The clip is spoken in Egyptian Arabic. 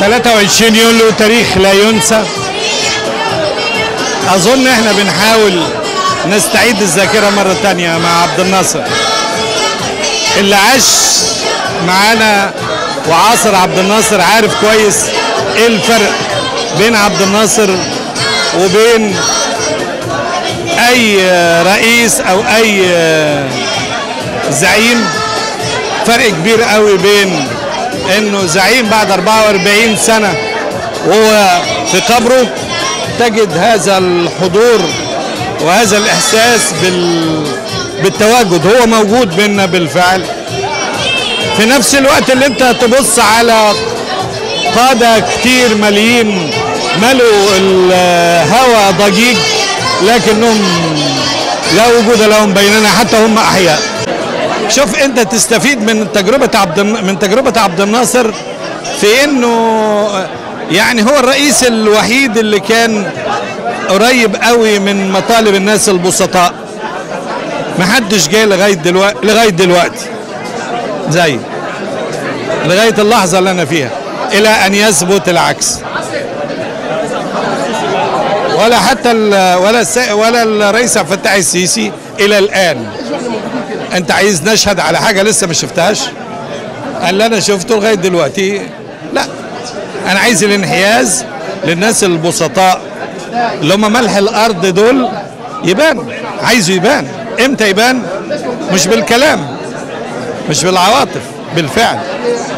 23 يوليو تاريخ لا ينسى اظن احنا بنحاول نستعيد الذاكره مره تانية مع عبد الناصر اللي عاش معانا وعاصر عبد الناصر عارف كويس ايه الفرق بين عبد الناصر وبين اي رئيس او اي زعيم فرق كبير قوي بين انه زعيم بعد 44 سنه وهو في قبره تجد هذا الحضور وهذا الاحساس بال بالتواجد هو موجود بينا بالفعل في نفس الوقت اللي انت تبص على قادة كتير ماليين ملوا الهوى ضجيج لكنهم لا وجود لهم بيننا حتى هم احياء شوف انت تستفيد من تجربة عبد من تجربة عبد الناصر في انه يعني هو الرئيس الوحيد اللي كان قريب قوي من مطالب الناس البسطاء محدش جاي لغايه دلوقتي لغايه دلوقتي زي لغايه اللحظه اللي انا فيها الى ان يثبت العكس ولا حتى ال ولا الس ولا الرئيس عبد الفتاح السيسي الى الان انت عايز نشهد على حاجه لسه ما شفتهاش اللي انا شفته لغايه دلوقتي لا انا عايز الانحياز للناس البسطاء اللي هم ملح الارض دول يبان عايزه يبان امتى يبان مش بالكلام مش بالعواطف بالفعل